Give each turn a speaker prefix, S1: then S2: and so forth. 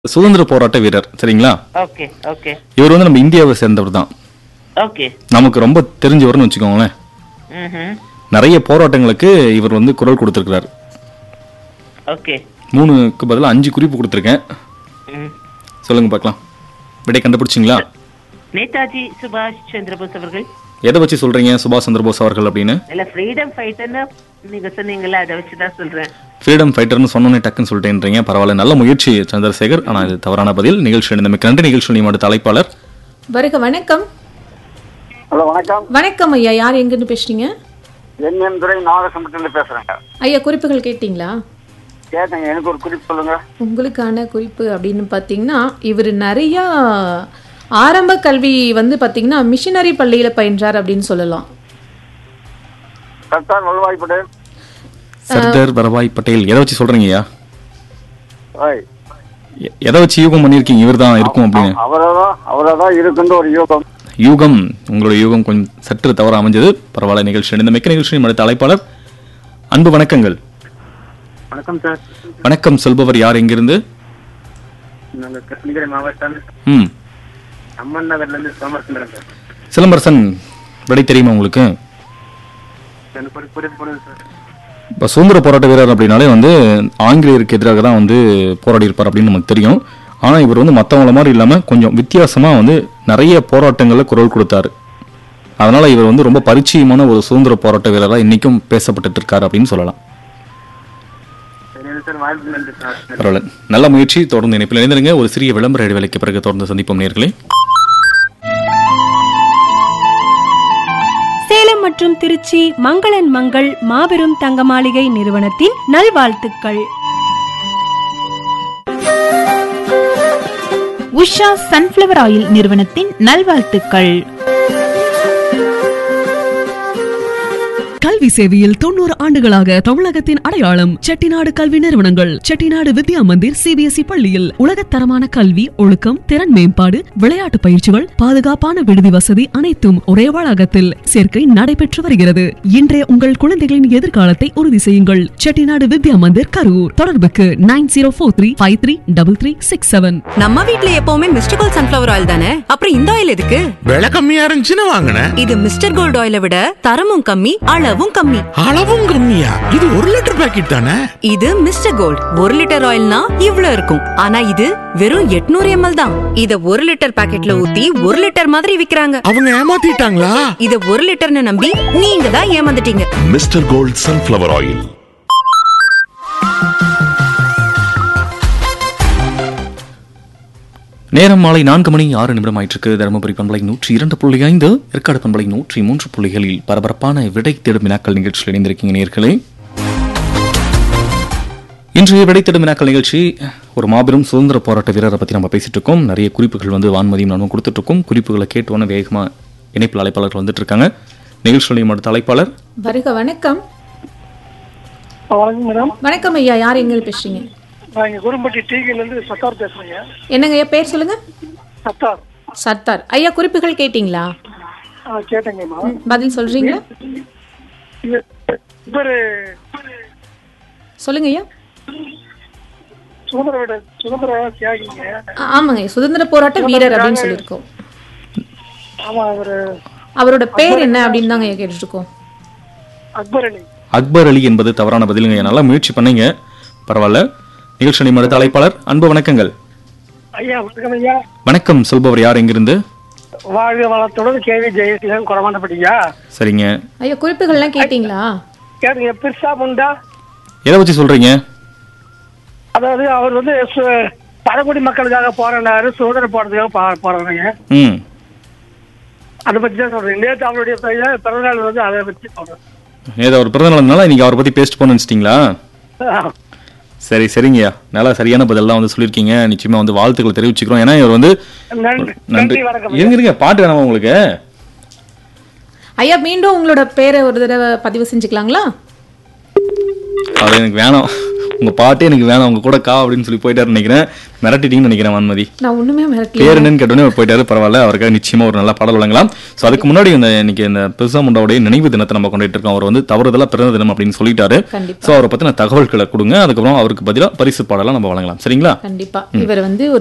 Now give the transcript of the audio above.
S1: சுதந்திர போராட்ட வீரர் சரிங்களா
S2: ஓகே ஓகே
S1: இவர் வந்து நம்ம இந்தியாவை சேர்ந்தவர் தான்
S2: ஓகே
S1: நமக்கு ரொம்ப தெரிஞ்சவர்னு வச்சுக்கோங்களேன்
S2: ம்ஹும்
S1: நிறைய போராட்டங்களுக்கு இவர் வந்து குரல் கொடுத்திருக்கிறார்
S2: ஓகே
S1: மூணுக்கு பதிலா அஞ்சு குறிப்பு கொடுத்துருக்கேன்
S2: ம்
S1: சொல்லுங்க பார்க்கலாம் விடை கண்டுபிடிச்சிங்களா
S2: நேதாஜி சுபாஷ் சந்திரபோஸ் அவர்கள்
S1: எதை வச்சு சொல்றீங்க சுபாஷ் சந்திரபோஸ் அவர்கள் அப்படின்னு
S2: இல்ல ஃப்ரீடம் ஃபைட்டர்னு நீங்க சொன்னீங்கல்ல அதை வச்சு தான் சொல்றேன்
S1: ஃப்ரீடம் ஃபைட்டர்னு சொன்னோன்னே டக்குன்னு சொல்லிட்டேன்றீங்க பரவாயில்ல நல்ல முயற்சி சந்திரசேகர் ஆனால் இது தவறான பதில் நிகழ்ச்சி இந்த ரெண்டு நிகழ்ச்சி நீ அடுத்த அழைப்பாளர்
S3: வருக வணக்கம்
S4: ஹலோ வணக்கம்
S3: வணக்கம் ஐயா யார் எங்கிருந்து பேசுறீங்க
S4: என் என் துறை நாகசம்பட்டிலிருந்து பேசுறேங்க
S3: ஐயா குறிப்புகள் கேட்டிங்களா
S4: கேட்டேங்க எனக்கு ஒரு குறிப்பு சொல்லுங்க
S3: உங்களுக்கான குறிப்பு அப்படின்னு பார்த்தீங்கன்னா இவர் நிறையா ஆரம்ப கல்வி வந்து பார்த்தீங்கன்னா மிஷினரி பள்ளியில் பயின்றார் அப்படின்னு சொல்லலாம்
S4: சர்தார் வல்லபாய் பட்டேல்
S1: சர்தார் வல்லபாய் பட்டேல் எதை வச்சு சொல்றீங்கய்யா
S4: ஓய்
S1: எ- எதை வச்சு யூகம் பண்ணியிருக்கீங்க இவர் தான் இருக்கும் அப்படின்னு
S4: அவரதான் அவரதான் இருக்குன்ற ஒரு யோகம்
S1: யூகம் உங்களுடைய யூகம் கொஞ்சம் சற்று தவறு அமைஞ்சது பரவாயில்ல நிகழ்ச்சி இந்த மிக்க நிகழ்ச்சி அடுத்த அழைப்பாளர் அன்பு வணக்கங்கள்
S4: வணக்கம் சார்
S1: வணக்கம் சொல்பவர் யார் எங்கிருந்து
S4: நாங்கள் கிருஷ்ணகிரி மாவட்டம்
S1: ம்
S4: அம்மன் நகர்ல இருந்து சோமசுந்தரம் சார்
S1: சிலம்பரசன் விடை தெரியுமா உங்களுக்கு
S4: எனக்கு ஒரு குறிப்பு கொடுங்க சார்
S1: இப்போ சுதந்திர போராட்ட வீரர் அப்படின்னாலே வந்து ஆங்கிலேயருக்கு எதிராக தான் வந்து போராடி இருப்பார் அப்படின்னு நமக்கு தெரியும் ஆனால் இவர் வந்து மற்றவங்கள மாதிரி இல்லாமல் கொஞ்சம் வித்தியாசமாக வந்து நிறைய போராட்டங்களில் குரல் கொடுத்தாரு அதனால இவர் வந்து ரொம்ப பரிச்சயமான ஒரு சுதந்திர போராட்ட வீரராக இன்னைக்கும் பேசப்பட்டுட்டு இருக்காரு அப்படின்னு சொல்லலாம்
S4: சார் வாய்ப்பு நன்றி சார்
S1: பரவாயில்ல நல்ல முயற்சி தொடர்ந்து இணைப்பில் இணைந்திருங்க ஒரு சிறிய விளம்பர இடைவேளைக்கு பிறகு தொடர்ந்து சந்திப்போம் நேர்களே
S5: சேலம் மற்றும் திருச்சி மங்களன் மங்கள் மாபெரும் தங்க மாளிகை நிறுவனத்தின் நல்வாழ்த்துக்கள்
S6: உஷா சன்ஃப்ளவர் ஆயில் நிறுவனத்தின் நல்வாழ்த்துக்கள்
S7: கல்வி சேவையில் தொண்ணூறு ஆண்டுகளாக தமிழகத்தின் அடையாளம் செட்டிநாடு கல்வி நிறுவனங்கள் செட்டிநாடு வித்யா மந்திர் சிபிஎஸ்இ பள்ளியில் உலகத்தரமான கல்வி ஒழுக்கம் திறன் மேம்பாடு விளையாட்டு பயிற்சிகள் பாதுகாப்பான விடுதி வசதி அனைத்தும் ஒரே வளாகத்தில் சேர்க்கை நடைபெற்று வருகிறது இன்றைய உங்கள் குழந்தைகளின் எதிர்காலத்தை உறுதி செய்யுங்கள் செட்டிநாடு வித்யா மந்திர் கரூர் தொடர்புக்கு nine zero four three five three double three six seven
S8: நம்ம வீட்ல எப்பவுமே மிஸ்டர் கோல்ட் சன்ஃபிளவர் ஆயில் தானே அப்புறம் இந்த ஆயில் எதுக்கு
S9: விலை கம்மியா இருந்துச்சுன்னு வாங்கினேன்
S8: இது மிஸ்டர் கோல்ட் ஆயிலை விட தரமும் கம்மி அளவும் கம்மி
S9: அளவும் கம்மியா இது ஒரு லிட்டர் பாக்கெட் தானே
S8: இது மிஸ்டர் கோல்ட் ஒரு லிட்டர் ஆயில்னா இவ்ளோ இருக்கும் ஆனா இது வெறும் 800 எம்எல் தான் இத ஒரு லிட்டர் பாக்கெட்ல ஊத்தி ஒரு லிட்டர் மாதிரி விக்கிறாங்க
S9: அவங்க ஏமாத்திட்டாங்களா
S8: இத ஒரு லிட்டர்னு நம்பி நீங்க தான் ஏமாந்துட்டீங்க
S10: மிஸ்டர் கோல்ட் சன்ஃப்ளவர் ஆயில்
S1: நேரம் மாலை நான்கு மணி ஆறு நிமிடம் ஆயிட்டிருக்கு தருமபுரி பண்பலை நூற்றி இரண்டு புள்ளி ஐந்து ஏற்காடு பண்பலை நூற்றி மூன்று புள்ளிகளில் பரபரப்பான விடை தேடும் வினாக்கள் நிகழ்ச்சியில் இணைந்திருக்கீங்க நேர்களே இன்றைய விடை தேடும் வினாக்கள் நிகழ்ச்சி ஒரு மாபெரும் சுதந்திர போராட்ட வீரரை பற்றி நம்ம பேசிட்டு இருக்கோம் நிறைய குறிப்புகள் வந்து வான்மதியும் நானும் கொடுத்துட்டு இருக்கோம் குறிப்புகளை கேட்டோன்னு வேகமாக இணைப்பில் அழைப்பாளர்கள் வந்துட்டு இருக்காங்க நிகழ்ச்சியுடைய அடுத்த அழைப்பாளர்
S3: வருக வணக்கம்
S4: வணக்கம் மேடம்
S3: வணக்கம் ஐயா யார் எங்கிருந்து பேசுறீங்க
S4: நான் இங்க குரும்பட்டி டிகில இருந்து சத்தார் பேசுறேங்க
S3: என்னங்க ஐயா பேர் சொல்லுங்க
S4: சத்தார்
S3: சர்தார் ஐயா குறிப்புகள் கேட்டிங்களா
S4: ஆ கேட்டேங்கம்மா
S3: ம், பதில் சொல்றீங்களா
S4: இவரு
S3: சொல்லுங்க ஐயா
S4: சுதந்திர விட சுதந்திர தியாகிங்க
S3: ஆ, ஆமாங்க சுதந்திர போராட்ட வீரர் அப்படின்னு சொல்லியிருக்கோம்
S4: ஆமா அவரு
S3: அவரோட பேர் என்ன அப்படின்னு தாங்க ஐயா கேட்டுட்டு இருக்கோம்
S4: அக்பர் அலி
S1: அக்பர் அலி என்பது தவறான பதிலுங்க நல்லா முயற்சி பண்ணீங்க பரவாயில்ல நிகழ்ச்சியுடைய அடுத்த அழைப்பாளர் அன்பு வணக்கங்கள்
S4: ஐயா வணக்கம் ஐயா
S1: வணக்கம் சொல்பவர் யார் எங்கிருந்து
S4: வாழ்க வளத்துடன் கேவி ஜெயசீலன் குறமாண்டப்பட்டீங்க
S1: சரிங்க
S3: ஐயா குறிப்புகள்லாம் கேட்டிங்களா
S4: கேட்டுங்க பிர்சா முண்டா
S1: எதை வச்சு சொல்றீங்க
S4: அதாவது அவர் வந்து சு- பழங்குடி மக்களுக்காக போராடினாரு சுதந்திர போராட்டத்துக்காக போ- போராடுறாங்க
S1: ம்
S4: அதை பத்தி தான் சொல்றேன் நேற்று அவருடைய பையன் பிறந்தநாள் வந்து அதை பத்தி சொல்றேன்
S1: ஏதோ அவர் பிறந்த நாள்னால நீங்க அவரை பத்தி பேஸ்ட் பண்ண நினைச்சிட்டீங்களா சரி சரிங்கய்யா நல்லா சரியான பதிலாம் வந்து சொல்லியிருக்கீங்க நிச்சயமா வந்து வாழ்த்துக்களை தெரிவிச்சுக்கிறோம் ஏன்னா இவர் வந்து
S4: நன்றி
S1: நன்றி
S4: நன்றி வணக்கம்
S1: இருங்க இருங்க பாட்டு வேணாமா உங்களுக்கு
S3: ஐயா மீண்டும் உங்களோட பேரை ஒரு தடவை பதிவு செஞ்சுக்கலாங்களா
S1: அது எனக்கு வேணாம் உங்க பாட்டே எனக்கு வேணாம் உங்க கூட கா அப்படின்னு சொல்லி போயிட்டாரு நினைக்கிறேன் மிரட்டிட்டீங்கன்னு நினைக்கிறேன் வான்மதி
S3: நான் ஒண்ணுமே மிரட்டல
S1: பேர் என்னன்னு கேட்டோன்னே அவர் போயிட்டாரு பரவாயில்ல அவருக்காக நிச்சயமா ஒரு நல்ல பாடல் வழங்கலாம் சோ அதுக்கு முன்னாடி இந்த இன்னைக்கு இந்த பிர்சா முண்டாவுடைய நினைவு தினத்தை நம்ம கொண்டாடிட்டு இருக்கோம் அவர் வந்து தவறுதலா பிறந்த தினம் அப்படின்னு சொல்லிட்டாரு
S3: கண்டிப்பா.
S1: சோ அவரை பத்தின தகவல்களை கொடுங்க அதுக்கப்புறம் அவருக்கு பதிலா பரிசு பாடலாம் நம்ம வழங்கலாம் சரிங்களா
S3: கண்டிப்பா இவர் வந்து ஒரு